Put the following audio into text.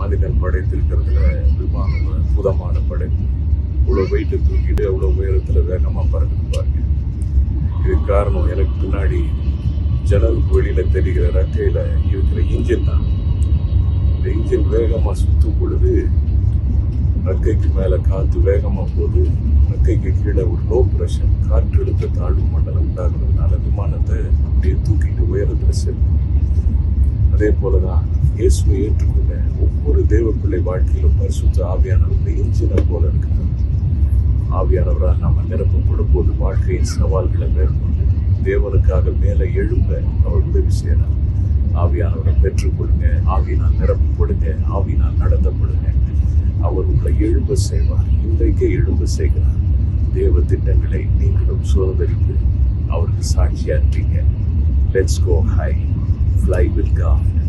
மனிதன் படைத்திருக்கிறதுல விமானம் புதமான படைப்பு இவ்வளோ வெயிட்டு தூக்கிட்டு அவ்வளோ உயரத்தில் வேகமாக பறக்குது பாருங்க இதுக்கு காரணம் எனக்கு பின்னாடி ஜன்னலுக்கு வெளியில தெரிகிற ரெக்கையில இருக்கிற இன்ஜின் தான் இந்த இன்ஜின் வேகமா சுத்தும் பொழுது ரெக்கைக்கு மேல காத்து வேகமா போகுது ரெக்கைக்கு கீழே ஒரு லோ பிரஷர் காற்றழுத்த தாழ்வு மண்டலம் உண்டாகிறதுனால விமானத்தை அப்படியே தூக்கிட்டு உயரத்துல செல்லும் அதே போலதான் இயேசுவை ஏற்றுக்கொண்ட ஒவ்வொரு தேவ பிள்ளை வாழ்க்கையிலும் பரிசுத்த ஆவியானவருடைய இன்ஜினை போல இருக்கிறார் ஆவியானவரால் நாம நிரப்பப்படும் போது வாழ்க்கையின் சவால்களை மேற்கொண்டு தேவனுக்காக மேலே எழும்ப அவர் உதவி செய்யறார் ஆவியானவரை பெற்றுக்கொள்ளுங்க ஆவியினால் நிரப்பப்படுங்க ஆவியினால் நடத்தப்படுங்க அவர் உங்களை எழும்ப செய்வார் இன்றைக்கே எழும்ப செய்கிறார் தேவ திட்டங்களை நீங்களும் சுதந்திரித்து அவருக்கு சாட்சியா இருப்பீங்க let's go high fly with God